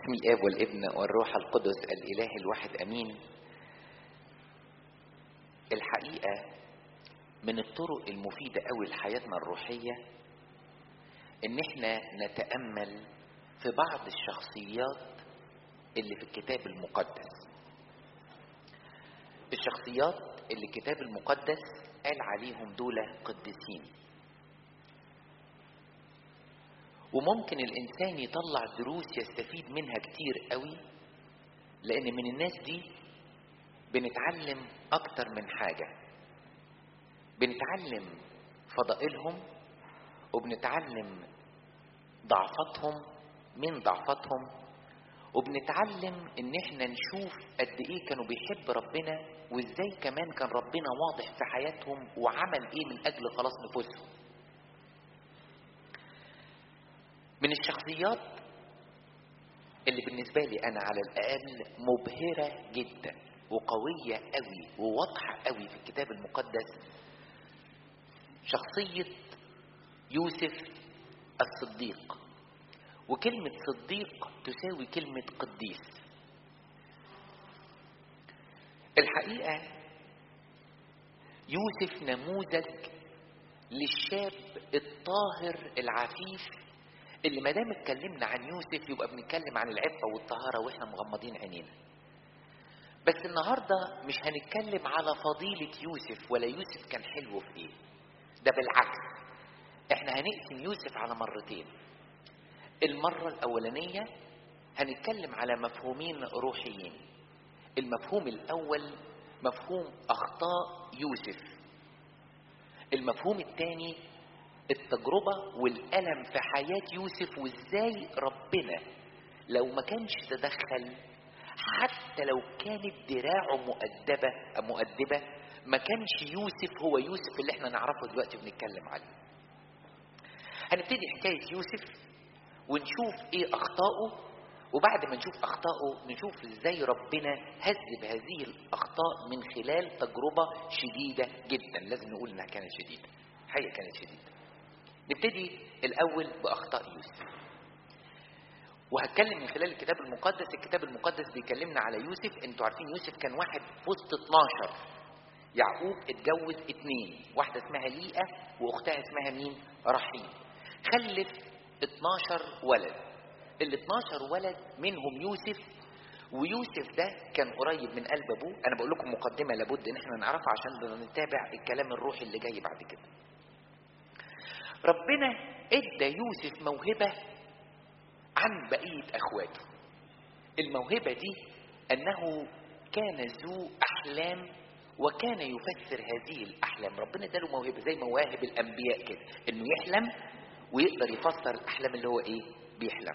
باسم الاب والابن والروح القدس الاله الواحد امين الحقيقه من الطرق المفيده قوي لحياتنا الروحيه ان احنا نتامل في بعض الشخصيات اللي في الكتاب المقدس الشخصيات اللي الكتاب المقدس قال عليهم دول قديسين وممكن الانسان يطلع دروس يستفيد منها كتير قوي لان من الناس دي بنتعلم اكتر من حاجه بنتعلم فضائلهم وبنتعلم ضعفاتهم من ضعفاتهم وبنتعلم ان احنا نشوف قد ايه كانوا بيحب ربنا وازاي كمان كان ربنا واضح في حياتهم وعمل ايه من اجل خلاص نفوسهم من الشخصيات اللي بالنسبة لي أنا على الأقل مبهرة جدا وقوية قوي وواضحة قوي في الكتاب المقدس شخصية يوسف الصديق وكلمة صديق تساوي كلمة قديس الحقيقة يوسف نموذج للشاب الطاهر العفيف اللي ما دام اتكلمنا عن يوسف يبقى بنتكلم عن العفه والطهاره واحنا مغمضين عينينا. بس النهارده مش هنتكلم على فضيله يوسف ولا يوسف كان حلو في ايه. ده بالعكس احنا هنقسم يوسف على مرتين. المره الاولانيه هنتكلم على مفهومين روحيين. المفهوم الاول مفهوم اخطاء يوسف. المفهوم الثاني التجربة والألم في حياة يوسف وإزاي ربنا لو ما كانش تدخل حتى لو كانت دراعه مؤدبة مؤدبة ما كانش يوسف هو يوسف اللي احنا نعرفه دلوقتي بنتكلم عليه. هنبتدي حكاية يوسف ونشوف ايه أخطائه وبعد ما نشوف أخطائه نشوف ازاي ربنا هذب هذه الأخطاء من خلال تجربة شديدة جدا لازم نقول انها كانت شديدة. حقيقة كانت شديدة. نبتدي الأول بأخطاء يوسف وهتكلم من خلال الكتاب المقدس الكتاب المقدس بيكلمنا على يوسف انتوا عارفين يوسف كان واحد في وسط 12 يعقوب اتجوز اتنين واحدة اسمها ليئة واختها اسمها مين رحيل خلف 12 ولد ال 12 ولد منهم يوسف ويوسف ده كان قريب من قلب ابوه انا بقول لكم مقدمه لابد ان احنا نعرفها عشان نتابع الكلام الروحي اللي جاي بعد كده ربنا ادى يوسف موهبة عن بقية اخواته الموهبة دي انه كان ذو احلام وكان يفسر هذه الاحلام ربنا اداله موهبة زي مواهب الانبياء كده انه يحلم ويقدر يفسر الاحلام اللي هو ايه بيحلم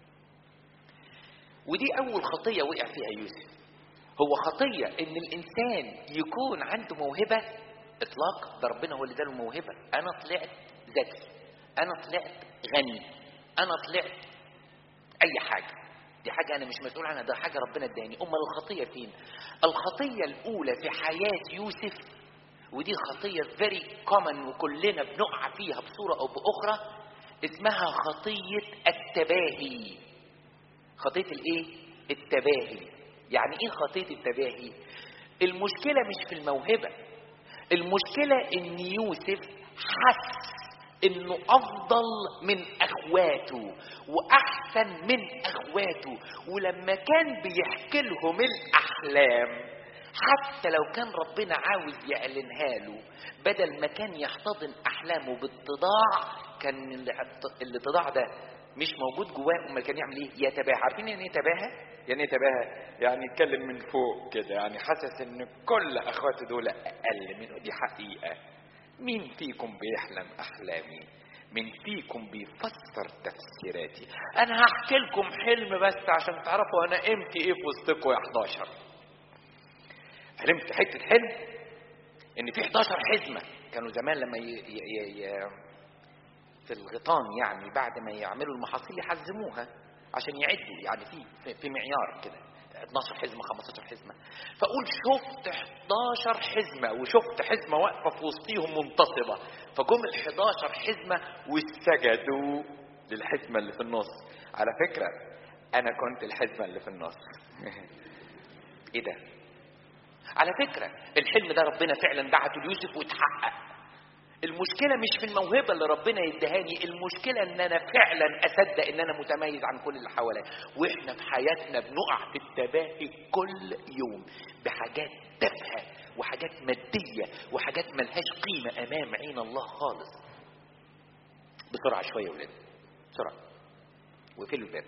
ودي اول خطية وقع فيها يوسف هو خطية ان الانسان يكون عنده موهبة اطلاق ده ربنا هو اللي اداله موهبة انا طلعت ذكي انا طلعت غني انا طلعت اي حاجه دي حاجه انا مش مسؤول عنها ده حاجه ربنا اداني امال الخطيه فين الخطيه الاولى في حياه يوسف ودي خطيه فيري كومن وكلنا بنقع فيها بصوره او باخرى اسمها خطيه التباهي خطيه الايه التباهي يعني ايه خطيه التباهي المشكله مش في الموهبه المشكله ان يوسف حس انه افضل من اخواته واحسن من اخواته ولما كان بيحكي لهم الاحلام حتى لو كان ربنا عاوز يعلنها له بدل ما كان يحتضن احلامه بالتضاع كان الاتضاع ده مش موجود جواه امال كان يعمل ايه يتباهى عارفين يعني ايه يتباهى يعني ايه يتباهى يعني يتكلم من فوق كده يعني حاسس ان كل اخواته دول اقل منه دي حقيقه مين فيكم بيحلم احلامي مين فيكم بيفسر تفسيراتي انا هحكي لكم حلم بس عشان تعرفوا انا قيمتي ايه في وسطكم يا 11 حلمت حته حلم ان في 11 حزمه كانوا زمان لما ي... ي... ي... في الغيطان يعني بعد ما يعملوا المحاصيل يحزموها عشان يعدوا يعني في في معيار كده 12 حزمه 15 حزمه فاقول شفت 11 حزمه وشفت حزمه واقفه في وسطيهم منتصبه فجم ال 11 حزمه وسجدوا للحزمه اللي في النص على فكره انا كنت الحزمه اللي في النص ايه ده على فكره الحلم ده ربنا فعلا بعته ليوسف واتحقق المشكله مش في الموهبه اللي ربنا يدهاني المشكله ان انا فعلا اصدق ان انا متميز عن كل اللي حواليا واحنا في حياتنا بنقع في التباهي كل يوم بحاجات تافهه وحاجات ماديه وحاجات ملهاش قيمه امام عين الله خالص بسرعه شويه يا ولاد بسرعه وقفلوا الباب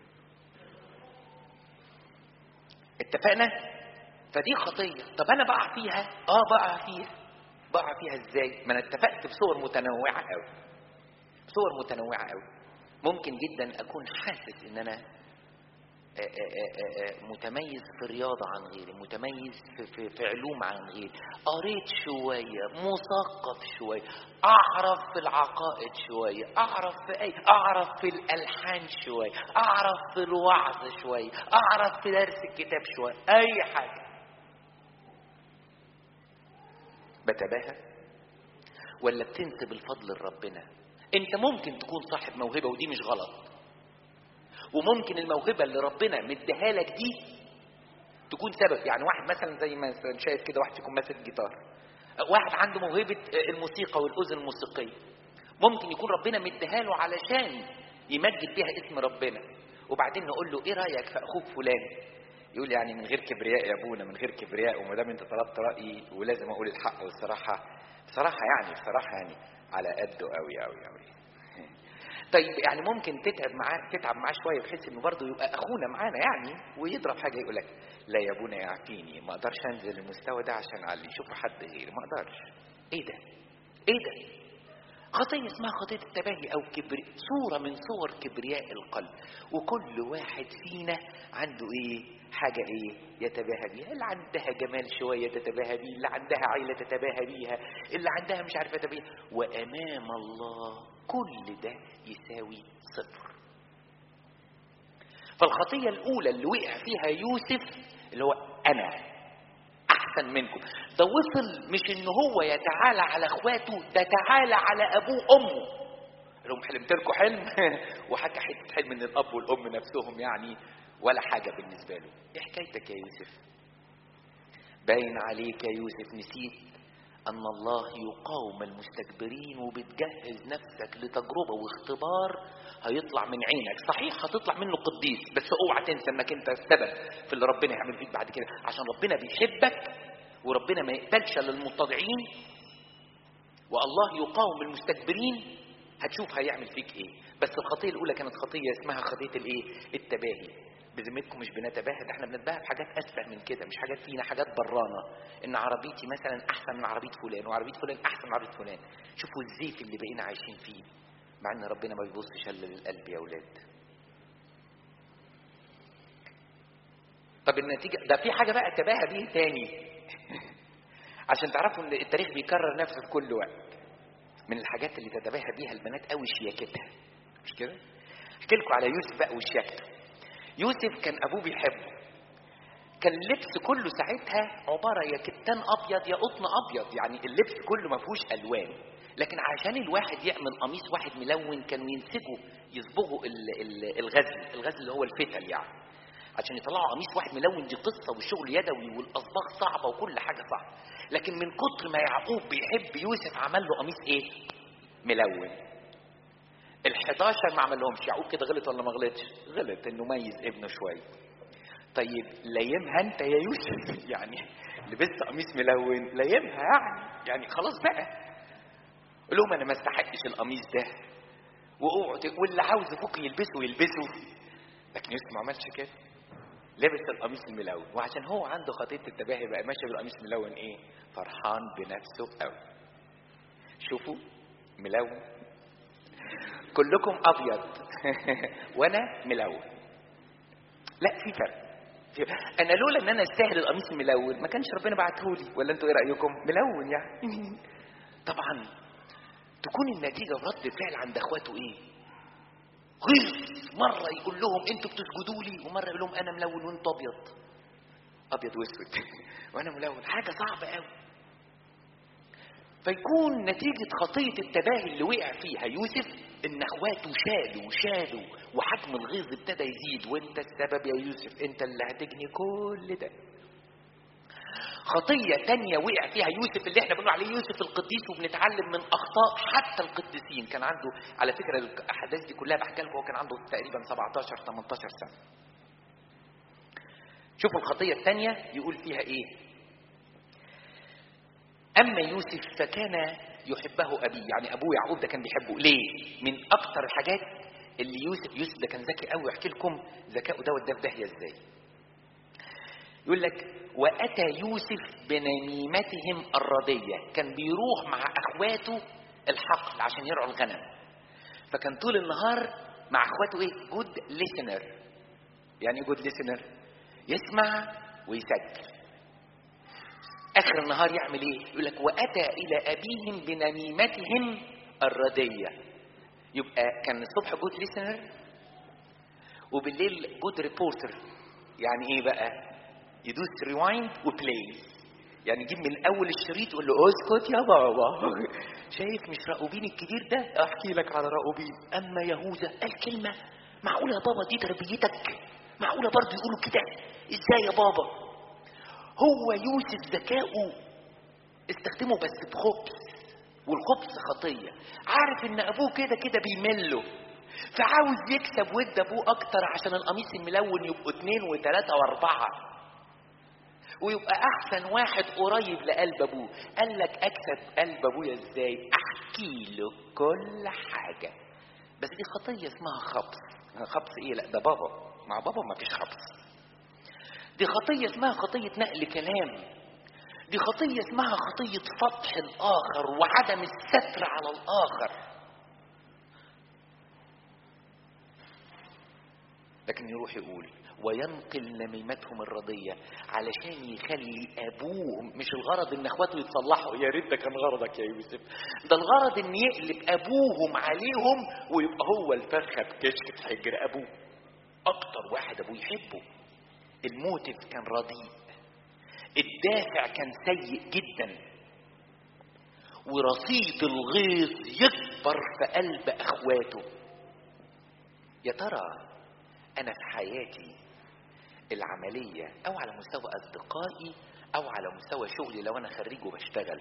اتفقنا فدي خطيه طب انا بقع فيها اه بقع فيها بقع فيها ازاي ما انا اتفقت بصور متنوعه قوي صور متنوعه قوي ممكن جدا اكون حاسس ان انا متميز في رياضة عن غيري متميز في, في, في علوم عن غيري قريت شوية مثقف شوية أعرف في العقائد شوية أعرف في أي أعرف في الألحان شوية أعرف في الوعظ شوية أعرف في درس الكتاب شوية أي حاجة بتباهى ولا بتنسب الفضل لربنا انت ممكن تكون صاحب موهبه ودي مش غلط وممكن الموهبه اللي ربنا مديها لك دي تكون سبب يعني واحد مثلا زي ما شايف كده واحد يكون ماسك جيتار واحد عنده موهبه الموسيقى والاذن الموسيقيه ممكن يكون ربنا مديها له علشان يمجد بيها اسم ربنا وبعدين نقول له ايه رايك في اخوك فلان يقول يعني من غير كبرياء يا ابونا من غير كبرياء وما دام انت طلبت رايي ولازم اقول الحق والصراحه صراحه يعني بصراحه يعني على قده قوي قوي قوي طيب يعني ممكن تتعب معاه تتعب معاه شويه بحيث انه برضه يبقى اخونا معانا يعني ويضرب حاجه يقول لك لا يا ابونا يعفيني ما اقدرش انزل المستوى ده عشان علي شوفوا حد غيري ما اقدرش ايه ده ايه ده خطية اسمها خطية التباهي أو كبر صورة من صور كبرياء القلب وكل واحد فينا عنده إيه حاجة إيه يتباهى بيها اللي عندها جمال شوية تتباهى بيه اللي عندها عيلة تتباهى بيها اللي عندها مش عارفة تتباهى وأمام الله كل ده يساوي صفر فالخطية الأولى اللي وقع فيها يوسف اللي هو أنا أحسن منكم ده وصل مش إن هو يتعالى على إخواته ده تعالى على أبوه وأمه قال لهم حلمت لكم حلم وحكى حتة حلم من الأب والأم نفسهم يعني ولا حاجة بالنسبة له إيه حكايتك يا يوسف باين عليك يا يوسف نسيت أن الله يقاوم المستكبرين وبتجهز نفسك لتجربة واختبار هيطلع من عينك صحيح هتطلع منه قديس بس اوعى تنسى انك انت السبب في اللي ربنا يعمل فيك بعد كده عشان ربنا بيحبك وربنا ما يقبلش للمتضعين والله يقاوم المستكبرين هتشوف هيعمل فيك ايه بس الخطيه الاولى كانت خطيه اسمها خطيه الايه التباهي بذمتكم مش بنتباهى ده احنا بنتباهى بحاجات اسفه من كده مش حاجات فينا حاجات برانه ان عربيتي مثلا احسن من عربيه فلان وعربيه فلان احسن من عربيه فلان شوفوا الزيف اللي بقينا عايشين فيه مع ان ربنا ما بيبصش الا للقلب يا اولاد طب النتيجه ده في حاجه بقى تباهى بيه تاني عشان تعرفوا ان التاريخ بيكرر نفسه في كل وقت من الحاجات اللي تتباهى بيها البنات قوي شياكتها مش كده احكي لكم على يوسف بقى وشياكته يوسف كان ابوه بيحبه كان اللبس كله ساعتها عباره يا كتان ابيض يا قطن ابيض يعني اللبس كله ما فيهوش الوان لكن عشان الواحد يعمل قميص واحد ملون كانوا ينسجوا يصبغوا الغزل الغزل اللي هو الفتل يعني عشان يطلعوا قميص واحد ملون دي قصه والشغل يدوي والاصباغ صعبه وكل حاجه صعبه لكن من كتر ما يعقوب بيحب يوسف عمل له قميص ايه ملون ال11 ما عملهمش يعقوب كده غلط ولا ما غلطش غلط انه ميز ابنه شويه طيب ليمها انت يا يوسف يعني لبست قميص ملون ليمها يعني يعني خلاص بقى قول لهم انا ما استحقش القميص ده واوعوا واللي عاوز ابوك يلبسه يلبسه لكن يوسف ما عملش كده لبس القميص الملون وعشان هو عنده خطيه التباهي بقى ماشي بالقميص الملون ايه فرحان بنفسه قوي شوفوا ملون كلكم ابيض وانا ملون لا في فرق انا لولا ان انا استاهل القميص الملون ما كانش ربنا بعتهولي ولا انتوا ايه رايكم ملون يعني طبعا تكون النتيجه رد فعل عند اخواته ايه غيظ مره يقول لهم انتوا بتسجدوا لي ومره يقول لهم انا ملون وانتوا ابيض ابيض واسود وانا ملون حاجه صعبه قوي فيكون نتيجه خطيه التباهي اللي وقع فيها يوسف ان اخواته شالوا شالوا وحجم الغيظ ابتدى يزيد وانت السبب يا يوسف انت اللي هتجني كل ده خطية تانية وقع فيها يوسف اللي احنا بنقول عليه يوسف القديس وبنتعلم من أخطاء حتى القديسين كان عنده على فكرة الأحداث دي كلها بحكي لكم هو كان عنده تقريبا 17 18 سنة شوفوا الخطية الثانية يقول فيها إيه أما يوسف فكان يحبه أبيه يعني أبوه يعقوب ده كان بيحبه ليه من أكتر الحاجات اللي يوسف يوسف ده كان ذكي قوي احكي لكم ذكائه ده وداه في داهية ازاي يقول لك وأتى يوسف بنميمتهم الردية كان بيروح مع أخواته الحقل عشان يرعوا الغنم فكان طول النهار مع أخواته إيه جود listener يعني إيه جود listener يسمع ويسجل آخر النهار يعمل إيه يقول لك وأتى إلى أبيهم بنميمتهم الردية يبقى كان الصبح جود listener وبالليل جود ريبورتر يعني ايه بقى يدوس ريوايند وبلاي يعني يجيب من اول الشريط يقول له اسكت يا بابا شايف مش راؤوبين الكبير ده احكي لك على راؤوبين اما يهوذا قال كلمه معقوله يا بابا دي تربيتك معقوله برضه يقولوا كده ازاي يا بابا هو يوسف ذكائه استخدمه بس بخبث والخبث خطيه عارف ان ابوه كده كده بيمله فعاوز يكسب ود ابوه اكتر عشان القميص الملون يبقوا اتنين وتلاته واربعه ويبقى احسن واحد قريب لقلب ابوه قال لك اكسب قلب ابويا ازاي احكي له كل حاجه بس دي خطيه اسمها خبص خبص ايه لا ده بابا مع بابا ما فيش خبص دي خطيه اسمها خطيه نقل كلام دي خطيه اسمها خطيه فتح الاخر وعدم الستر على الاخر لكن يروح يقول وينقل نميمتهم الرضية علشان يخلي أبوهم مش الغرض إن إخواته يتصلحوا يا ريت ده كان غرضك يا يوسف ده الغرض إن يقلب أبوهم عليهم ويبقى هو الفرخة بكشك في حجر أبوه أكتر واحد أبوه يحبه الموتف كان رديء الدافع كان سيء جدا ورصيد الغيظ يكبر في قلب أخواته يا ترى أنا في حياتي العملية أو على مستوى أصدقائي أو على مستوى شغلي لو أنا خريج وبشتغل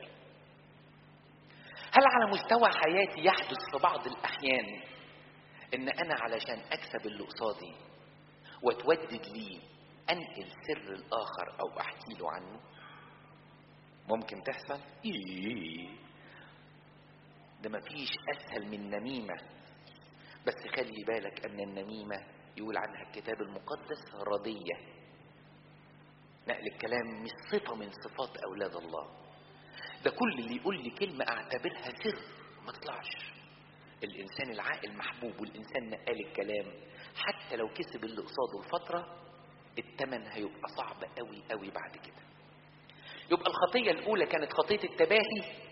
هل على مستوى حياتي يحدث في بعض الأحيان إن أنا علشان أكسب اللي قصادي واتودد ليه أنقل سر الآخر أو أحكي له عنه ممكن تحصل؟ إيه ده مفيش أسهل من نميمة بس خلي بالك أن النميمة يقول عنها الكتاب المقدس ردية نقل الكلام مش صفة من صفات أولاد الله ده كل اللي يقول لي كلمة أعتبرها سر ما تطلعش الإنسان العاقل محبوب والإنسان نقال الكلام حتى لو كسب اللي قصاده الفترة التمن هيبقى صعب قوي قوي بعد كده يبقى الخطية الأولى كانت خطية التباهي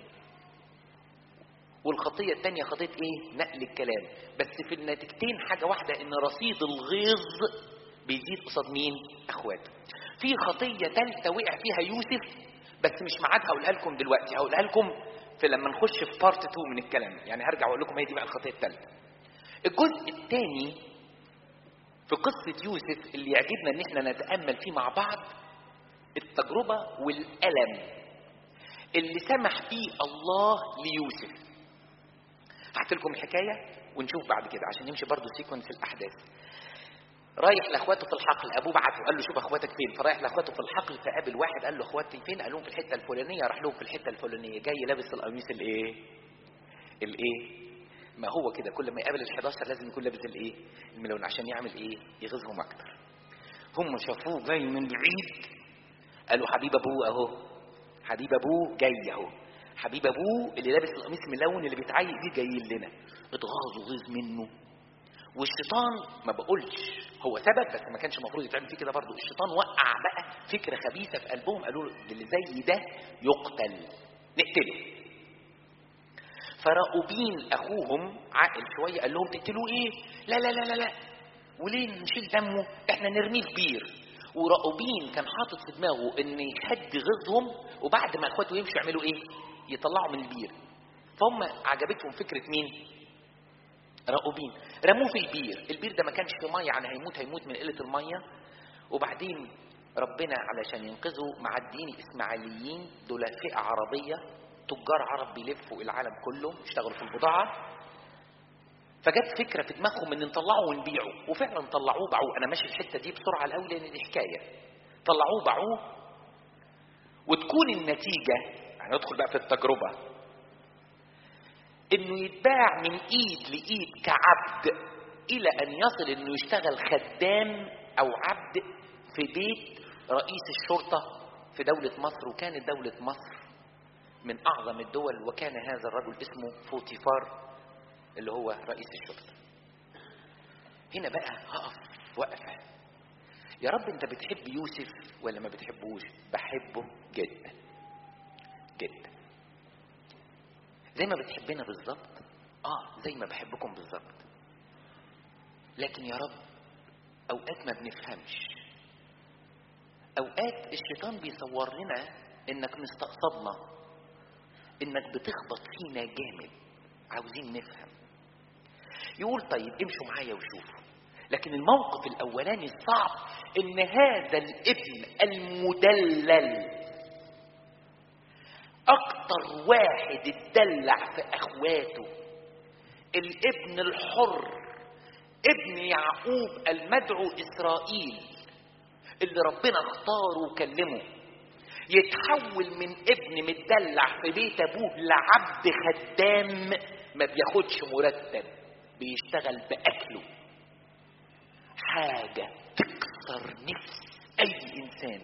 والخطية الثانية خطية ايه؟ نقل الكلام بس في النتيجتين حاجة واحدة ان رصيد الغيظ بيزيد قصاد مين؟ اخواته في خطية ثالثة وقع فيها يوسف بس مش ميعادها هقولها لكم دلوقتي هقولها لكم في لما نخش في بارت 2 من الكلام يعني هرجع واقول لكم هي دي بقى الخطية الثالثة الجزء الثاني في قصة يوسف اللي يعجبنا ان احنا نتأمل فيه مع بعض التجربة والألم اللي سمح فيه الله ليوسف هحكي لكم الحكايه ونشوف بعد كده عشان نمشي برضو سيكونس الاحداث رايح لاخواته في الحقل ابوه بعته قال له شوف اخواتك فين فرايح لاخواته في الحقل فقابل واحد قال له اخواتي فين قال لهم في الحته الفلانيه راح لهم في الحته الفلانيه جاي لابس القميص الايه الايه ما هو كده كل ما يقابل ال11 لازم يكون لابس الايه الملون عشان يعمل ايه يغيظهم اكتر هم شافوه جاي من بعيد قالوا حبيب ابوه اهو حبيب ابوه جاي اهو حبيب ابوه اللي لابس القميص الملون اللي بيتعيق بيه جاي لنا اتغاظوا غيظ منه والشيطان ما بقولش هو سبب بس ما كانش المفروض يتعمل فيه كده برضه الشيطان وقع بقى فكره خبيثه في قلبهم قالوا اللي زي ده يقتل نقتله فراؤوبين اخوهم عاقل شويه قال لهم تقتلوه ايه لا لا لا لا لا وليه نشيل دمه احنا نرميه في بير وراؤوبين كان حاطط في دماغه ان يهدي غيظهم وبعد ما اخواته يمشوا يعملوا ايه يطلعوا من البير فهم عجبتهم فكرة مين راؤوبين رموه في البير البير ده ما كانش فيه ميه يعني هيموت هيموت من قله الميه وبعدين ربنا علشان ينقذه معديين الاسماعيليين دول فئه عربيه تجار عرب بيلفوا العالم كله يشتغلوا في البضاعه فجت فكره في دماغهم ان نطلعه ونبيعه وفعلا طلعوه باعوه انا ماشي الحته دي بسرعه الاول لان دي حكايه طلعوه باعوه وتكون النتيجه هندخل بقى في التجربه انه يتباع من ايد لايد كعبد الى ان يصل انه يشتغل خدام او عبد في بيت رئيس الشرطه في دوله مصر وكانت دوله مصر من اعظم الدول وكان هذا الرجل اسمه فوتيفار اللي هو رئيس الشرطه هنا بقى هقف وقفه يا رب انت بتحب يوسف ولا ما بتحبوش بحبه جدا جدا زي ما بتحبنا بالظبط اه زي ما بحبكم بالظبط لكن يا رب اوقات ما بنفهمش اوقات الشيطان بيصور لنا انك مستقصدنا انك بتخبط فينا جامد عاوزين نفهم يقول طيب امشوا معايا وشوفوا لكن الموقف الاولاني الصعب ان هذا الابن المدلل اكتر واحد اتدلع في اخواته الابن الحر ابن يعقوب المدعو اسرائيل اللي ربنا اختاره وكلمه يتحول من ابن متدلع في بيت ابوه لعبد خدام ما بياخدش مرتب بيشتغل باكله حاجه تكسر نفس اي انسان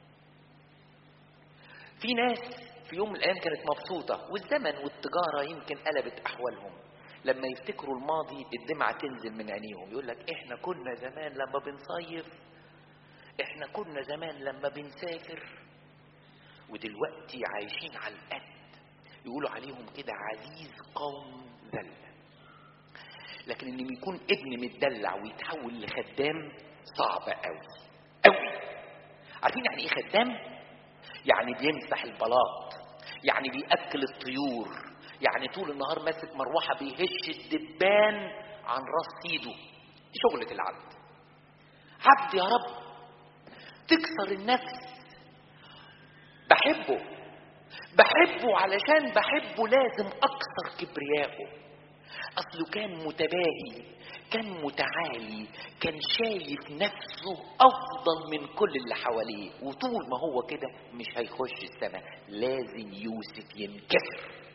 في ناس في يوم من الايام كانت مبسوطه والزمن والتجاره يمكن قلبت احوالهم لما يفتكروا الماضي الدمعه تنزل من عينيهم يقول لك احنا كنا زمان لما بنصيف احنا كنا زمان لما بنسافر ودلوقتي عايشين على القد يقولوا عليهم كده عزيز قوم ذله لكن ان يكون ابن متدلع ويتحول لخدام صعب قوي قوي عارفين يعني ايه خدام يعني بيمسح البلاط يعني بياكل الطيور يعني طول النهار ماسك مروحه بيهش الدبان عن راس ايده دي شغله العبد عبد يا رب تكسر النفس بحبه بحبه علشان بحبه لازم اكسر كبريائه اصله كان متباهي كان متعالي كان شايف نفسه افضل من كل اللي حواليه وطول ما هو كده مش هيخش السماء لازم يوسف ينكسر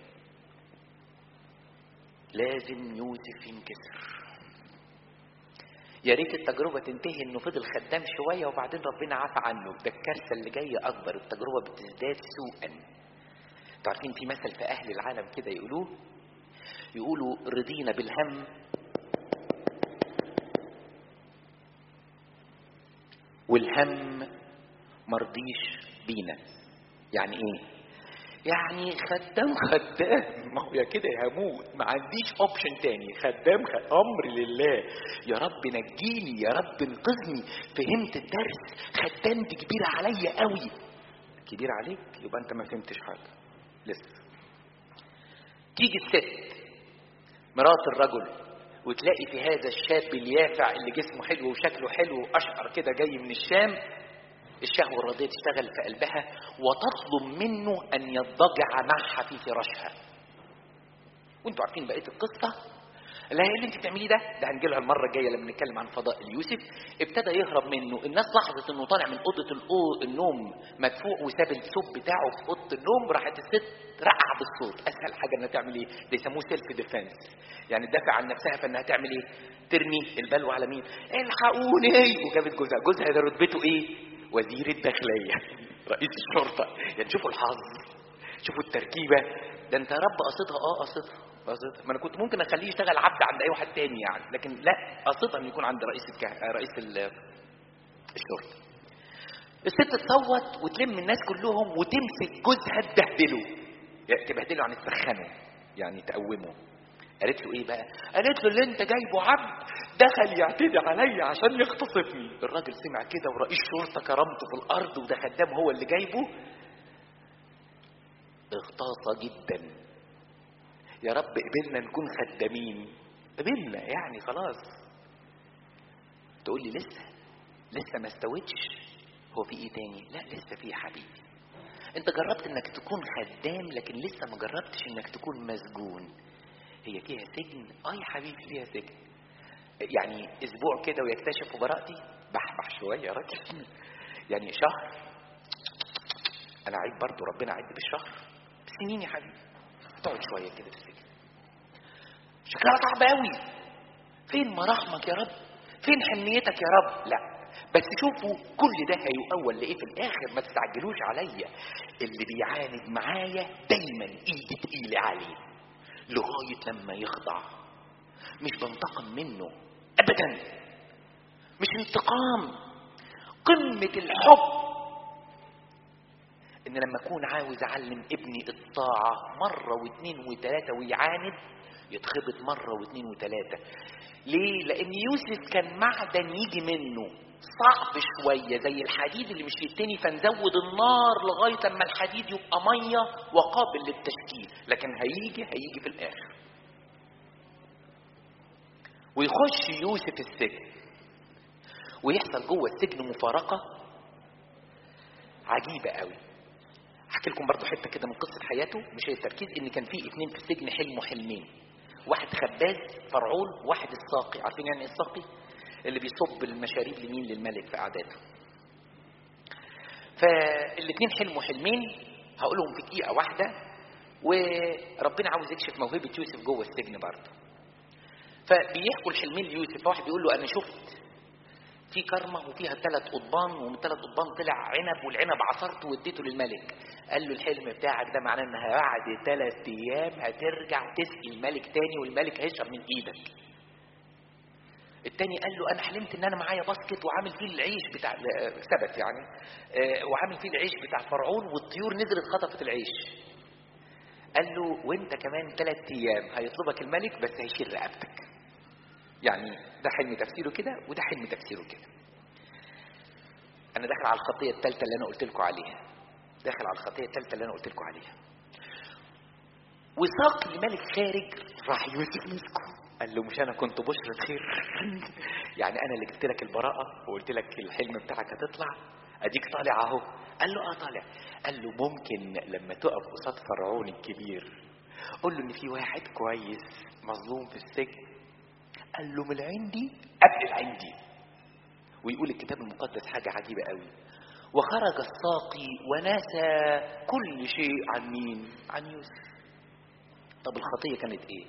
لازم يوسف ينكسر يا ريت التجربة تنتهي انه فضل خدام شوية وبعدين ربنا عفى عنه ده الكارثة اللي جاية اكبر التجربة بتزداد سوءا عارفين في مثل في اهل العالم كده يقولوه يقولوا رضينا بالهم والهم مرضيش بينا يعني ايه يعني خدام خدام ما هو يا كده هموت ما عنديش اوبشن تاني خدام خ... امر لله يا رب نجيني يا رب انقذني فهمت الدرس خدام دي كبيره عليا قوي كبير عليك يبقى انت ما فهمتش حاجه لسه تيجي الست مرات الرجل وتلاقي في هذا الشاب اليافع اللي جسمه حلو وشكله حلو واشقر كده جاي من الشام الشهوة الرضية تشتغل في قلبها وتطلب منه أن يضجع معها في فراشها وانتوا عارفين بقية القصة لا هي اللي انت بتعمليه ده ده هنجي لها المره الجايه لما نتكلم عن فضائل يوسف ابتدى يهرب منه الناس لاحظت انه طالع من اوضه الأو... النوم مدفوع وساب الثوب بتاعه في اوضه النوم راحت الست رقع بالصوت اسهل حاجه انها تعمل ايه ده يسموه سيلف ديفense يعني تدافع عن نفسها فانها تعمل ايه ترمي البلوى على مين الحقوني وجابت جوزها جوزها ده رتبته ايه وزير الداخليه رئيس الشرطه يعني شوفوا الحظ شوفوا التركيبه ده انت يا رب قصدها اه قصدها قصدها ما انا كنت ممكن اخليه يشتغل عبد عند اي واحد تاني يعني لكن لا قصدها انه يكون عند رئيس الكه... رئيس ال... الشرطه الست تصوت وتلم الناس كلهم وتمسك جوزها تبهدله يعني تبهدله يعني تسخنه يعني تقومه قالت له ايه بقى قالت له اللي انت جايبه عبد دخل يعتدي عليا عشان يغتصبني الراجل سمع كده ورئيس شرطه كرامته في الارض وده خدام هو اللي جايبه اغتاظ جدا يا رب قبلنا نكون خدامين قبلنا يعني خلاص تقول لي لسه لسه ما استويتش هو في ايه تاني لا لسه في يا حبيبي انت جربت انك تكون خدام لكن لسه ما جربتش انك تكون مسجون هي فيها سجن اه يا حبيبي فيها سجن يعني اسبوع كده ويكتشفوا براءتي بحبح شويه يا راجل يعني شهر انا عيب برضه ربنا عيب بالشهر سنين يا حبيبي هتقعد شويه كده في السجن شكلها صعب قوي فين مراحمك يا رب فين حنيتك يا رب لا بس شوفوا كل ده هيؤول لايه في الاخر ما تستعجلوش عليا اللي بيعاند معايا دايما ايدي تقيله عليه لغايه لما يخضع مش بنتقم منه ابدا مش انتقام قمه الحب ان لما اكون عاوز اعلم ابني الطاعه مره واثنين وثلاثه ويعاند يتخبط مره واثنين وثلاثه ليه لان يوسف كان معدن يجي منه صعب شويه زي الحديد اللي مش يتني فنزود النار لغايه لما الحديد يبقى ميه وقابل للتشكيل لكن هيجي هيجي في الاخر ويخش يوسف السجن ويحصل جوه السجن مفارقه عجيبه قوي احكي لكم برضو حته كده من قصه حياته مش هي التركيز ان كان في اتنين في السجن حلموا حلمين واحد خباز فرعون واحد الساقي عارفين يعني ايه الساقي اللي بيصب المشاريب لمين للملك في قعداته فالاثنين حلموا حلمين هقولهم في دقيقه واحده وربنا عاوز يكشف موهبه يوسف جوه السجن برضه فبيحكوا الحلمين ليوسف واحد بيقول له انا شفت في كرمة وفيها ثلاث قضبان ومن ثلاث قضبان طلع عنب والعنب عصرته واديته للملك قال له الحلم بتاعك ده معناه انها بعد ثلاث ايام هترجع تسقي الملك تاني والملك هيشرب من ايدك التاني قال له انا حلمت ان انا معايا باسكت وعامل فيه العيش بتاع ثبت يعني وعامل فيه العيش بتاع فرعون والطيور نزلت خطفت العيش قال له وانت كمان ثلاث ايام هيطلبك الملك بس هيشيل رقبتك يعني ده حلم تفسيره كده وده حلم تفسيره كده انا داخل على الخطيه الثالثه اللي انا قلت لكم عليها داخل على الخطيه الثالثه اللي انا قلت لكم عليها وساق الملك خارج راح يوسف مسكه قال له مش انا كنت بشرة خير يعني انا اللي جبت لك البراءة وقلت لك الحلم بتاعك هتطلع اديك طالع اهو قال له اه طالع قال له ممكن لما تقف قصاد فرعون الكبير قول له ان في واحد كويس مظلوم في السجن قال له من عندي قبل العندي ويقول الكتاب المقدس حاجة عجيبة قوي وخرج الساقي ونسى كل شيء عن مين عن يوسف طب الخطية كانت ايه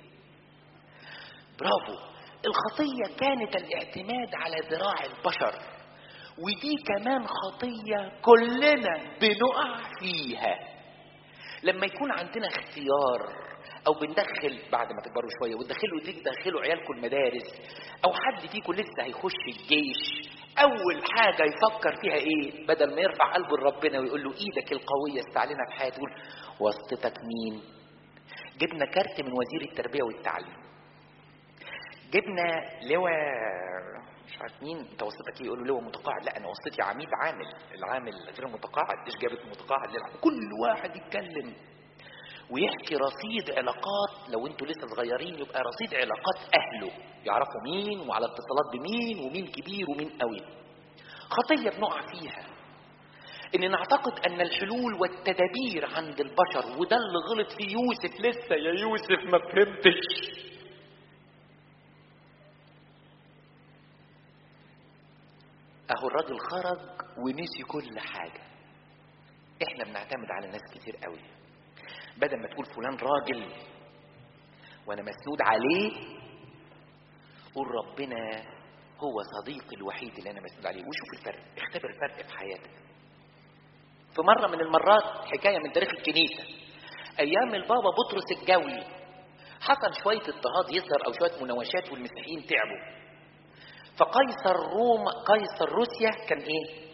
برافو الخطية كانت الاعتماد على ذراع البشر ودي كمان خطية كلنا بنقع فيها لما يكون عندنا اختيار او بندخل بعد ما تكبروا شويه وتدخلوا تدخلوا عيالكم المدارس او حد فيكم لسه هيخش الجيش اول حاجه يفكر فيها ايه بدل ما يرفع قلبه لربنا ويقول له ايدك القويه استعلنها في حياتي يقول واسطتك مين جبنا كارت من وزير التربيه والتعليم جبنا لواء مش عارف مين انت وصيتك ايه يقولوا لواء متقاعد لا انا وصيتي عميد عامل العامل غير متقاعد ايش جابت متقاعد للعامل كل واحد يتكلم ويحكي رصيد علاقات لو انتوا لسه صغيرين يبقى رصيد علاقات اهله يعرفوا مين وعلى اتصالات بمين ومين كبير ومين قوي خطيه بنقع فيها ان نعتقد ان الحلول والتدابير عند البشر وده اللي غلط فيه يوسف لسه يا يوسف ما فهمتش اهو الراجل خرج ونسي كل حاجة احنا بنعتمد على ناس كتير قوي بدل ما تقول فلان راجل وانا مسنود عليه قول ربنا هو صديقي الوحيد اللي انا مسنود عليه وشوف الفرق اختبر الفرق في حياتك في مرة من المرات حكاية من تاريخ الكنيسة ايام البابا بطرس الجوي حصل شوية اضطهاد يظهر او شوية مناوشات والمسيحيين تعبوا فقيصر روم قيصر روسيا كان ايه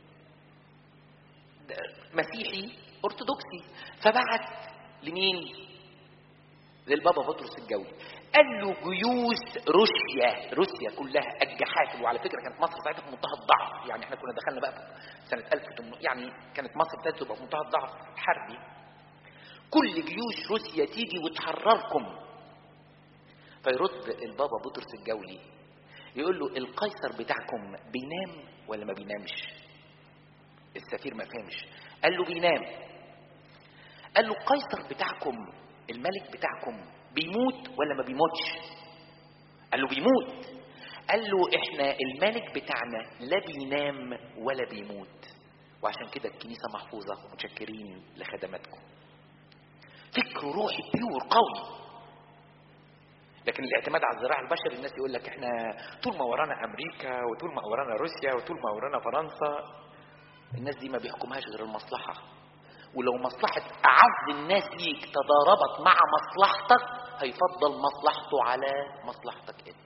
مسيحي ارثوذكسي فبعت لمين للبابا بطرس الجوي قال له جيوش روسيا روسيا كلها الجحافل وعلى فكره كانت مصر ساعتها في منتهى الضعف يعني احنا كنا دخلنا بقى في سنه 1800 يعني كانت مصر ابتدت تبقى في منتهى الضعف حربي كل جيوش روسيا تيجي وتحرركم فيرد البابا بطرس الجولي يقول له القيصر بتاعكم بينام ولا ما بينامش السفير ما فهمش قال له بينام قال له القيصر بتاعكم الملك بتاعكم بيموت ولا ما بيموتش قال له بيموت قال له احنا الملك بتاعنا لا بينام ولا بيموت وعشان كده الكنيسة محفوظة ومتشكرين لخدماتكم فكر روحي بيور قوي لكن الاعتماد على الزراعة البشري الناس يقول لك احنا طول ما ورانا امريكا وطول ما ورانا روسيا وطول ما ورانا فرنسا الناس دي ما بيحكمهاش غير المصلحة ولو مصلحة أعز الناس ليك تضاربت مع مصلحتك هيفضل مصلحته على مصلحتك انت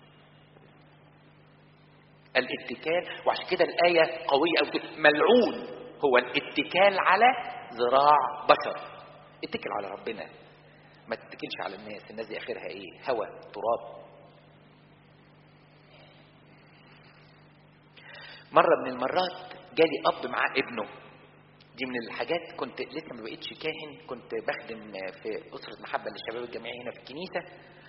الاتكال وعشان كده الآية قوية أوي ملعون هو الاتكال على ذراع بشر اتكل على ربنا ما تتكلش على الناس الناس دي اخرها ايه هوى تراب مرة من المرات جالي أب معاه ابنه دي من الحاجات كنت لسه ما بقيتش كاهن كنت بخدم في أسرة محبة للشباب الجامعي هنا في الكنيسة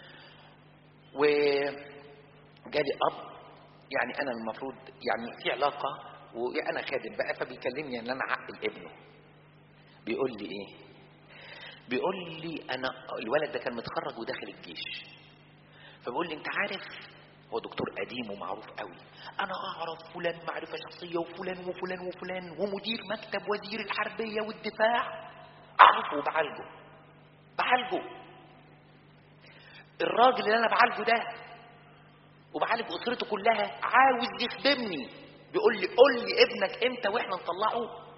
وجالي أب يعني أنا المفروض يعني في علاقة وأنا خادم بقى فبيكلمني إن أنا عقل ابنه بيقول لي إيه بيقول لي انا الولد ده كان متخرج وداخل الجيش فبيقول لي انت عارف هو دكتور قديم ومعروف قوي انا اعرف فلان معرفه شخصيه وفلان وفلان وفلان ومدير مكتب وزير الحربيه والدفاع اعرفه وبعالجه بعالجه الراجل اللي انا بعالجه ده وبعالج اسرته كلها عاوز يخدمني بيقول لي قول لي ابنك امتى واحنا نطلعه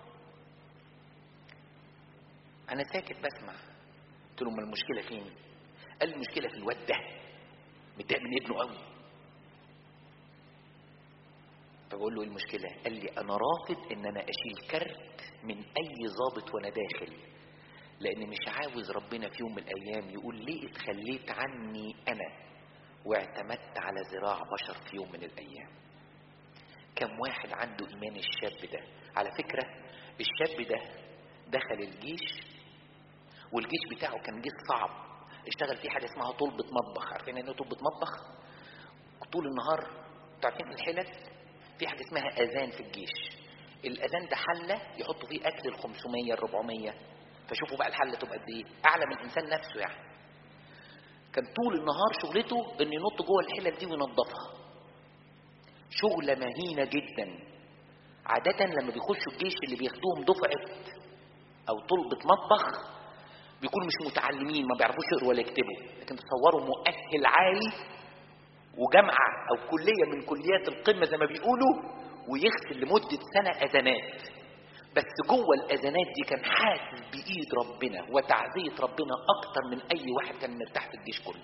انا ساكت بسمع قلت له ما المشكله فين قال لي المشكله في الواد ده متضايق من ابنه قوي فبقول له ايه المشكله قال لي انا رافض ان انا اشيل كارت من اي ضابط وانا داخل لان مش عاوز ربنا في يوم من الايام يقول ليه اتخليت عني انا واعتمدت على ذراع بشر في يوم من الايام كم واحد عنده ايمان الشاب ده على فكره الشاب ده دخل الجيش والجيش بتاعه كان جيش صعب اشتغل فيه حاجه اسمها طلبة مطبخ عارفين ايه طلبة مطبخ طول النهار تعرفين الحلل في حاجه اسمها اذان في الجيش الاذان ده حله يحطوا فيه اكل ال 500 ال 400 فشوفوا بقى الحله تبقى قد ايه اعلى من الانسان نفسه يعني كان طول النهار شغلته انه ينط جوه الحلل دي وينظفها شغله مهينه جدا عاده لما بيخشوا الجيش اللي بياخدوهم دفعه او طلبة مطبخ بيكونوا مش متعلمين ما بيعرفوش يقروا ولا يكتبوا لكن تصوروا مؤهل عالي وجامعة أو كلية من كليات القمة زي ما بيقولوا ويغسل لمدة سنة أذانات بس جوه الأذانات دي كان حاسس بإيد ربنا وتعزية ربنا أكتر من أي واحد كان مرتاح في الجيش كله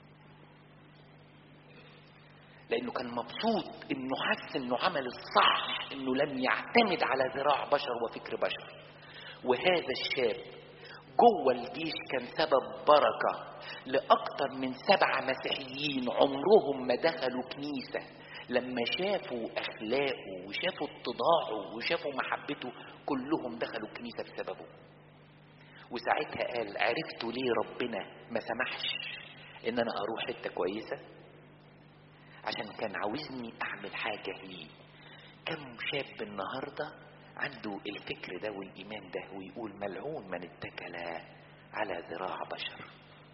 لأنه كان مبسوط إنه حس إنه عمل الصح إنه لم يعتمد على ذراع بشر وفكر بشر وهذا الشاب جوه الجيش كان سبب بركة لأكثر من سبعة مسيحيين عمرهم ما دخلوا كنيسة لما شافوا أخلاقه وشافوا اتضاعه وشافوا محبته كلهم دخلوا الكنيسة بسببه وساعتها قال عرفتوا ليه ربنا ما سمحش ان انا اروح حته كويسه عشان كان عاوزني اعمل حاجه ليه كم شاب النهارده عنده الفكر ده والإيمان ده ويقول ملعون من اتكل على ذراع بشر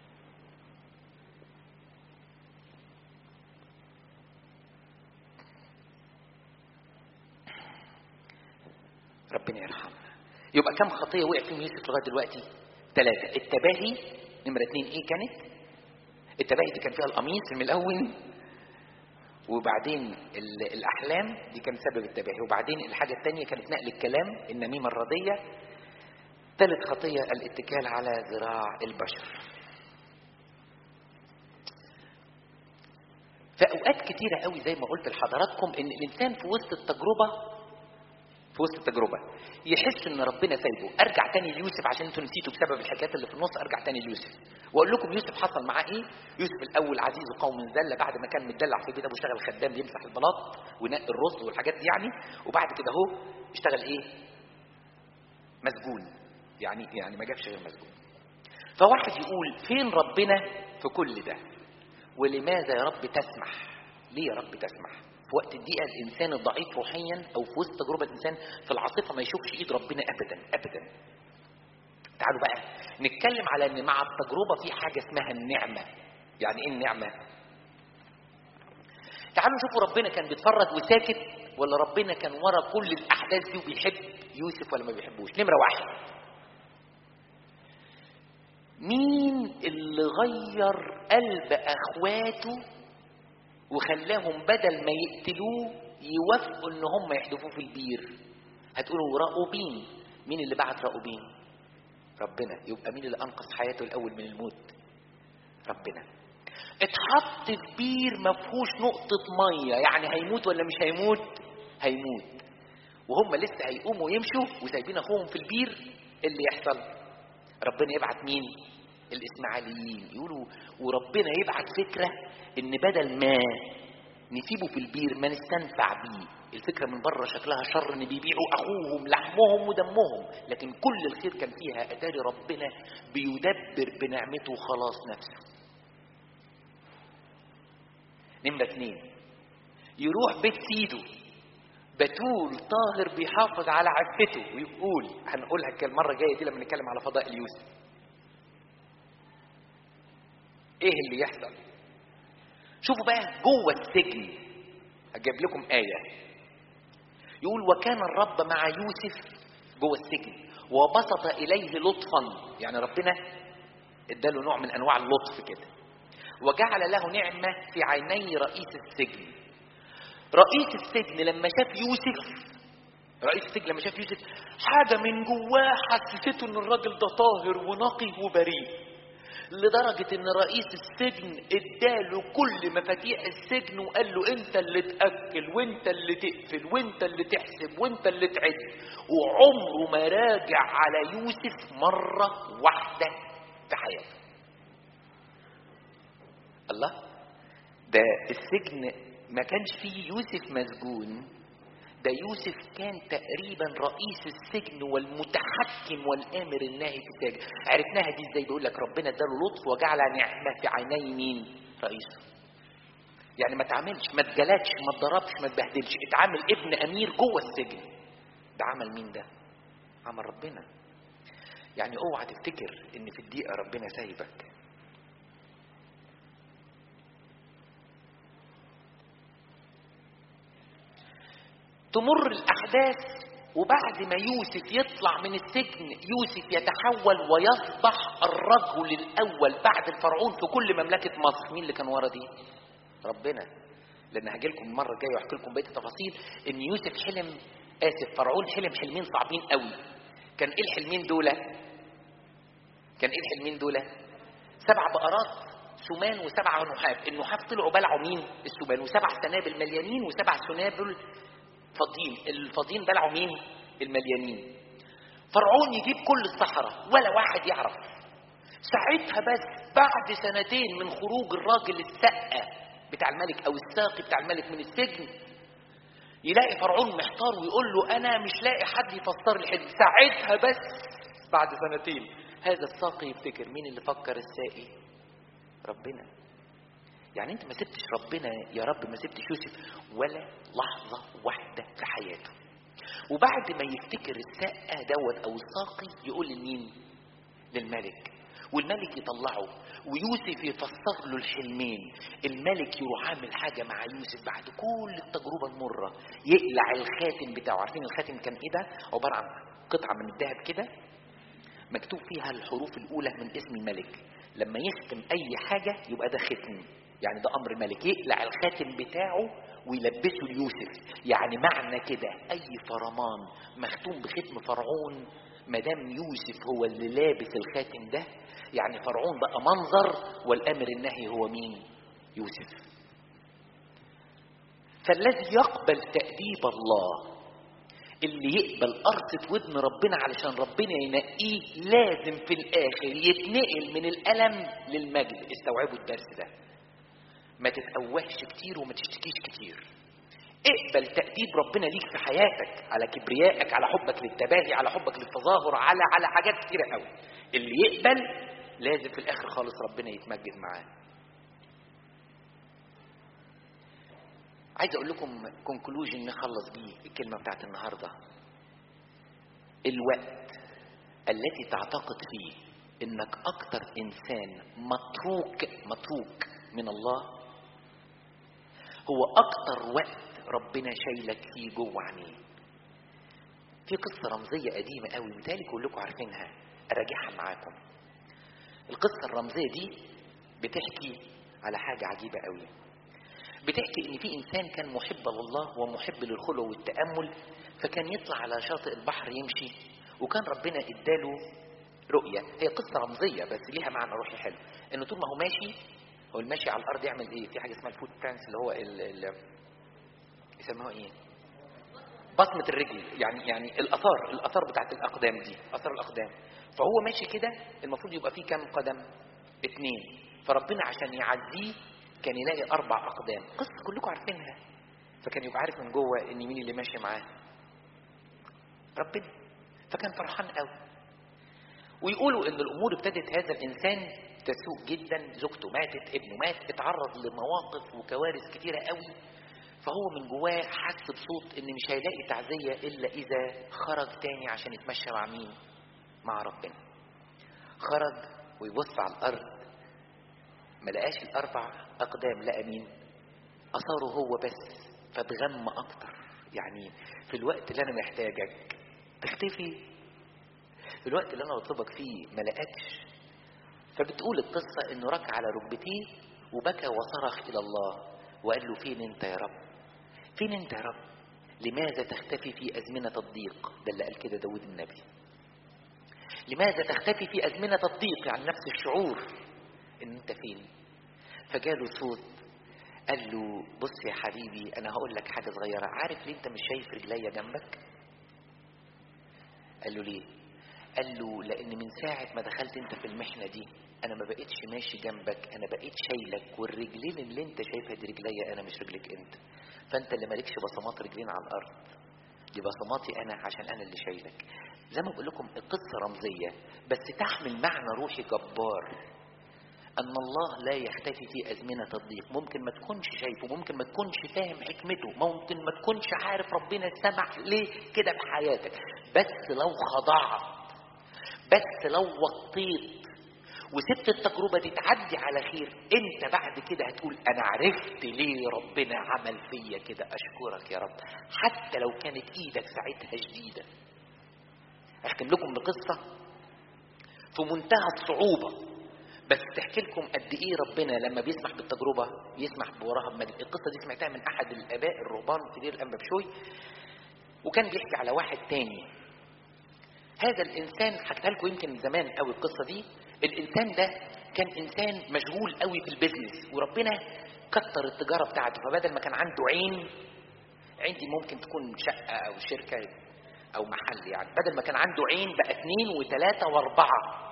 ربنا يرحمنا يبقى كم خطية وقع فيهم يوسف لغاية دلوقتي ثلاثة التباهي نمرة اتنين ايه كانت التباهي دي كان فيها القميص من الأول وبعدين الأحلام دي كان سبب التباهي وبعدين الحاجة الثانية كانت نقل الكلام النميمة الرضية ثالث خطية الاتكال على ذراع البشر في أوقات كتيرة قوي زي ما قلت لحضراتكم إن الإنسان في وسط التجربة في وسط التجربة يحس ان ربنا سايبه ارجع تاني ليوسف عشان انتوا نسيتوا بسبب الحكايات اللي في النص ارجع تاني ليوسف واقول لكم يوسف حصل معاه ايه يوسف الاول عزيز قوم ذله بعد ما كان متدلع في بيت ابو اشتغل خدام بيمسح البلاط وينقي الرز والحاجات دي يعني وبعد كده اهو اشتغل ايه مسجون يعني يعني ما جابش غير مسجون فواحد يقول فين ربنا في كل ده ولماذا يا رب تسمح ليه يا رب تسمح في وقت الدقيقة الإنسان الضعيف روحيا أو في وسط تجربة الإنسان في العاصفة ما يشوفش إيد ربنا أبدا أبدا تعالوا بقى نتكلم على ان مع التجربه في حاجه اسمها النعمه يعني ايه النعمه تعالوا نشوفوا ربنا كان بيتفرج وساكت ولا ربنا كان ورا كل الاحداث دي وبيحب يوسف ولا ما بيحبوش نمره واحد مين اللي غير قلب اخواته وخلاهم بدل ما يقتلوه يوافقوا ان هم يحدفوه في البير هتقولوا راؤوبين مين اللي بعت راؤوبين ربنا يبقى مين اللي انقذ حياته الاول من الموت ربنا اتحط في بير ما فيهوش نقطه ميه يعني هيموت ولا مش هيموت هيموت وهم لسه هيقوموا يمشوا وسايبين اخوهم في البير إيه اللي يحصل ربنا يبعت مين الاسماعيليين يقولوا وربنا يبعت فكره ان بدل ما نسيبه في البير ما نستنفع بيه الفكره من بره شكلها شر ان بيبيعوا اخوهم لحمهم ودمهم لكن كل الخير كان فيها اتاري ربنا بيدبر بنعمته خلاص نفسه نمرة اتنين يروح بيت سيده بتول طاهر بيحافظ على عفته ويقول هنقولها المرة الجاية دي لما نتكلم على فضائل يوسف ايه اللي يحصل شوفوا بقى جوه السجن هجيب لكم آية يقول وكان الرب مع يوسف جوه السجن وبسط إليه لطفا يعني ربنا اداله نوع من أنواع اللطف كده وجعل له نعمة في عيني رئيس السجن رئيس السجن لما شاف يوسف رئيس السجن لما شاف يوسف حاجة من جواه حسسته ان الراجل ده طاهر ونقي وبريء لدرجة ان رئيس السجن اداله كل مفاتيح السجن وقال له انت اللي تأكل وانت اللي تقفل وانت اللي تحسب وانت اللي تعد وعمره ما راجع على يوسف مرة واحدة في حياته الله ده السجن ما كانش فيه يوسف مسجون ده يوسف كان تقريبا رئيس السجن والمتحكم والامر الناهي في السجن عرفناها دي ازاي بيقول لك ربنا اداله لطف وجعل نعمه في عيني مين رئيسه يعني ما تعاملش ما تجلدش ما تضربش ما تبهدلش اتعامل ابن امير جوه السجن ده عمل مين ده عمل ربنا يعني اوعى تفتكر ان في الدقيقه ربنا سايبك تمر الأحداث وبعد ما يوسف يطلع من السجن يوسف يتحول ويصبح الرجل الأول بعد الفرعون في كل مملكة مصر مين اللي كان ورا دي؟ ربنا لأن هاجي لكم المرة الجاية وأحكي لكم بقية التفاصيل إن يوسف حلم آسف فرعون حلم حلمين صعبين قوي كان إيه الحلمين دول؟ كان إيه الحلمين دول؟ سبع بقرات سمان وسبع نحاف النحاف طلعوا بلعوا مين؟ السمان وسبع سنابل مليانين وسبع سنابل فاضيين الفاضيين بلعوا مين المليانين فرعون يجيب كل الصحراء ولا واحد يعرف ساعتها بس بعد سنتين من خروج الراجل السقة بتاع الملك او الساقي بتاع الملك من السجن يلاقي فرعون محتار ويقول له انا مش لاقي حد يفسر لي الحلم ساعتها بس بعد سنتين هذا الساقي يفتكر مين اللي فكر الساقي ربنا يعني انت ما سبتش ربنا يا رب ما سبتش يوسف ولا لحظة واحدة في حياته وبعد ما يفتكر السقة دوت او الساقي يقول لمين للملك والملك يطلعه ويوسف يفسر له الحلمين الملك يروح عامل حاجة مع يوسف بعد كل التجربة المرة يقلع الخاتم بتاعه عارفين الخاتم كان ايه ده عبارة عن قطعة من الذهب كده مكتوب فيها الحروف الأولى من اسم الملك لما يختم أي حاجة يبقى ده ختم يعني ده امر ملك يقلع الخاتم بتاعه ويلبسه ليوسف يعني معنى كده اي فرمان مختوم بختم فرعون ما دام يوسف هو اللي لابس الخاتم ده يعني فرعون بقى منظر والامر النهي هو مين يوسف فالذي يقبل تأديب الله اللي يقبل قرصة ودن ربنا علشان ربنا ينقيه لازم في الآخر يتنقل من الألم للمجد استوعبوا الدرس ده ما تتأوهش كتير وما تشتكيش كتير اقبل تأديب ربنا ليك في حياتك على كبريائك على حبك للتباهي على حبك للتظاهر على على حاجات كتيرة قوي اللي يقبل لازم في الآخر خالص ربنا يتمجد معاه عايز اقول لكم كونكلوجن نخلص بيه الكلمه بتاعت النهارده الوقت التي تعتقد فيه انك اكتر انسان متروك متروك من الله هو اكتر وقت ربنا شايلك فيه جوه عينيه في قصه رمزيه قديمه قوي متهيألي كلكم عارفينها اراجعها معاكم القصه الرمزيه دي بتحكي على حاجه عجيبه قوي بتحكي ان في انسان كان محب لله ومحب للخلو والتامل فكان يطلع على شاطئ البحر يمشي وكان ربنا اداله رؤيه هي قصه رمزيه بس ليها معنى روحي حلو انه طول ما هو ماشي هو الماشي على الارض يعمل ايه في حاجه اسمها الفوت برانس اللي هو ال ال يسموها ايه بصمة الرجل يعني يعني الآثار الآثار بتاعت الأقدام دي آثار الأقدام فهو ماشي كده المفروض يبقى فيه كام قدم؟ اتنين فربنا عشان يعزيه كان يلاقي أربع أقدام قصة كلكم عارفينها فكان يبقى عارف من جوه إن مين اللي ماشي معاه ربنا فكان فرحان قوي ويقولوا إن الأمور ابتدت هذا الإنسان تسوء جدا زوجته ماتت ابنه مات اتعرض لمواقف وكوارث كتيرة قوي فهو من جواه حس بصوت ان مش هيلاقي تعزية الا اذا خرج تاني عشان يتمشى مع مين مع ربنا خرج ويبص على الارض ما لقاش الاربع اقدام لقى مين اثاره هو بس فاتغم اكتر يعني في الوقت اللي انا محتاجك تختفي في الوقت اللي انا بطلبك فيه ما لقاكش فبتقول القصة انه ركع على ركبتيه وبكى وصرخ الى الله وقال له فين انت يا رب فين انت يا رب لماذا تختفي في أزمنة الضيق ده اللي قال كده داود النبي لماذا تختفي في أزمنة الضيق يعني نفس الشعور ان انت فين فجاله صوت قال له بص يا حبيبي انا هقول لك حاجة صغيرة عارف ليه انت مش شايف رجليا جنبك قال له ليه قال له لان من ساعة ما دخلت انت في المحنة دي انا ما بقيتش ماشي جنبك انا بقيت شايلك والرجلين اللي انت شايفها دي رجليا انا مش رجلك انت فانت اللي مالكش بصمات رجلين على الارض دي بصماتي انا عشان انا اللي شايلك زي ما بقول لكم القصه رمزيه بس تحمل معنى روحي جبار ان الله لا يختفي في ازمنه الضيق ممكن ما تكونش شايفه ممكن ما تكونش فاهم حكمته ممكن ما تكونش عارف ربنا سمح ليه كده في حياتك بس لو خضعت بس لو وطيت وسبت التجربة دي تعدي على خير انت بعد كده هتقول انا عرفت ليه ربنا عمل فيا كده اشكرك يا رب حتى لو كانت ايدك ساعتها شديدة اختم لكم بقصة في منتهى الصعوبة بس تحكي لكم قد ايه ربنا لما بيسمح بالتجربة يسمح بوراها بمجد القصة دي سمعتها من احد الاباء الرهبان في دير الانبا بشوي وكان بيحكي على واحد تاني هذا الانسان حكيتها لكم يمكن زمان قوي القصه دي الانسان ده كان انسان مشغول قوي في البيزنس وربنا كتر التجاره بتاعته فبدل ما كان عنده عين عين دي ممكن تكون شقه او شركه او محل يعني بدل ما كان عنده عين بقى اثنين وثلاثه واربعه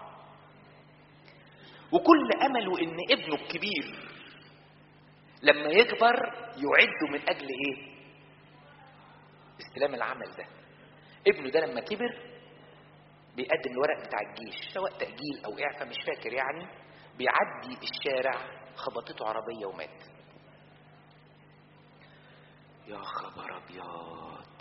وكل امله ان ابنه الكبير لما يكبر يعده من اجل ايه استلام العمل ده ابنه ده لما كبر بيقدم الورق بتاع الجيش سواء تأجيل أو إعفاء مش فاكر يعني بيعدي الشارع خبطته عربية ومات يا خبر أبيض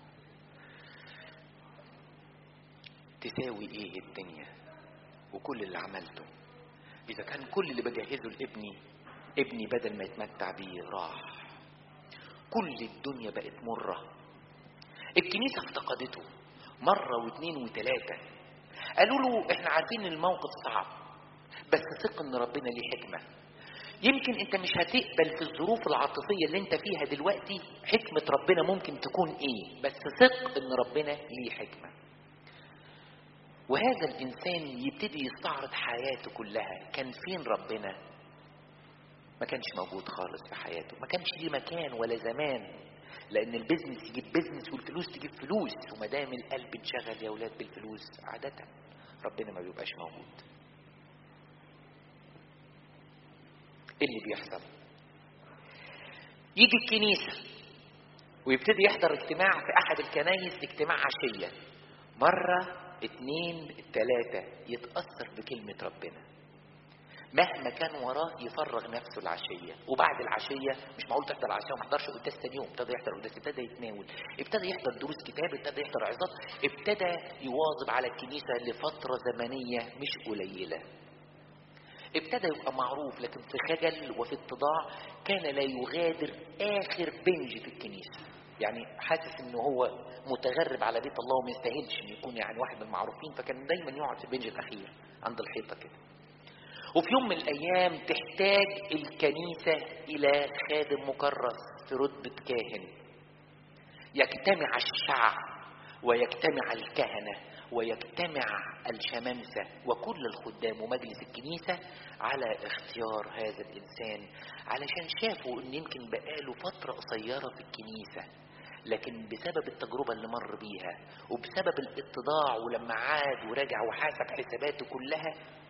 تساوي إيه الدنيا وكل اللي عملته إذا كان كل اللي بجهزه لابني ابني بدل ما يتمتع بيه راح كل الدنيا بقت مرة الكنيسة افتقدته مرة واثنين وثلاثة قالوا له احنا عارفين ان الموقف صعب بس ثق ان ربنا ليه حكمة يمكن انت مش هتقبل في الظروف العاطفية اللي انت فيها دلوقتي حكمة ربنا ممكن تكون ايه بس ثق ان ربنا ليه حكمة وهذا الانسان يبتدي يستعرض حياته كلها كان فين ربنا ما كانش موجود خالص في حياته ما كانش ليه مكان ولا زمان لان البيزنس يجيب بيزنس والفلوس تجيب فلوس وما دام القلب اتشغل يا اولاد بالفلوس عاده ربنا ما بيبقاش موجود ايه اللي بيحصل يجي الكنيسه ويبتدي يحضر اجتماع في احد الكنايس اجتماع عشيه مره اتنين تلاتة يتأثر بكلمة ربنا مهما كان وراه يفرغ نفسه العشيه وبعد العشيه مش معقول تحضر العشيه وما حضرش قداس تاني يوم ابتدى يحضر قداس ابتدى يتناول ابتدى يحضر دروس كتاب ابتدى يحضر عظات ابتدى يواظب على الكنيسه لفتره زمنيه مش قليله ابتدى يبقى معروف لكن في خجل وفي اتضاع كان لا يغادر اخر بنج في الكنيسه يعني حاسس ان هو متغرب على بيت الله وما يستاهلش ان يكون يعني واحد من المعروفين فكان دايما يقعد في البنج الاخير عند الحيطه كده وفي يوم من الايام تحتاج الكنيسه الى خادم مكرس في رتبه كاهن يجتمع الشعب ويجتمع الكهنه ويجتمع الشمامسه وكل الخدام ومجلس الكنيسه على اختيار هذا الانسان علشان شافوا ان يمكن بقاله فتره قصيره في الكنيسه لكن بسبب التجربه اللي مر بيها وبسبب الاتضاع ولما عاد ورجع وحاسب حساباته كلها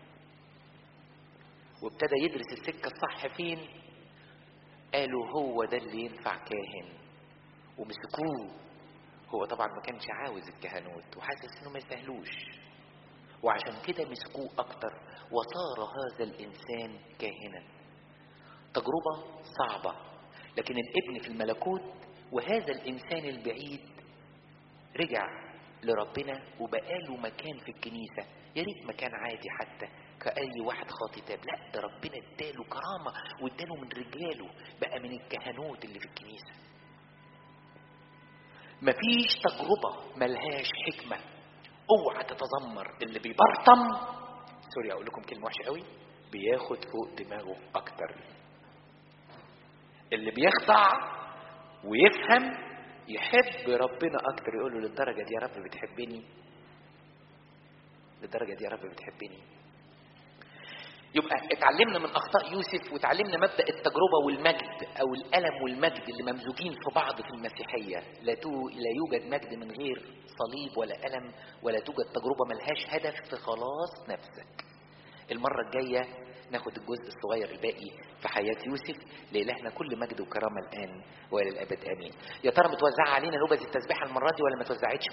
وابتدى يدرس السكة الصح فين قالوا هو ده اللي ينفع كاهن ومسكوه هو طبعا ما كانش عاوز الكهنوت وحاسس انه ما يستاهلوش وعشان كده مسكوه اكتر وصار هذا الانسان كاهنا تجربة صعبة لكن الابن في الملكوت وهذا الانسان البعيد رجع لربنا وبقاله مكان في الكنيسة يا ريت مكان عادي حتى كأي واحد خاطي تاب لا ده ربنا اداله كرامة واداله من رجاله بقى من الكهنوت اللي في الكنيسة مفيش تجربة ملهاش حكمة اوعى تتذمر اللي بيبرطم سوري اقول لكم كلمة وحشة قوي بياخد فوق دماغه اكتر اللي بيخضع ويفهم يحب ربنا اكتر يقول له للدرجة دي يا رب بتحبني للدرجة دي يا رب بتحبني يبقى اتعلمنا من اخطاء يوسف وتعلمنا مبدا التجربه والمجد او الالم والمجد اللي ممزوجين في بعض في المسيحيه لا تو لا يوجد مجد من غير صليب ولا الم ولا توجد تجربه ملهاش هدف في خلاص نفسك المره الجايه ناخد الجزء الصغير الباقي في حياة يوسف لإلهنا كل مجد وكرامة الآن وإلى الأبد آمين يا ترى متوزعة علينا نوبة التسبيحة المرة دي ولا ما توزعتش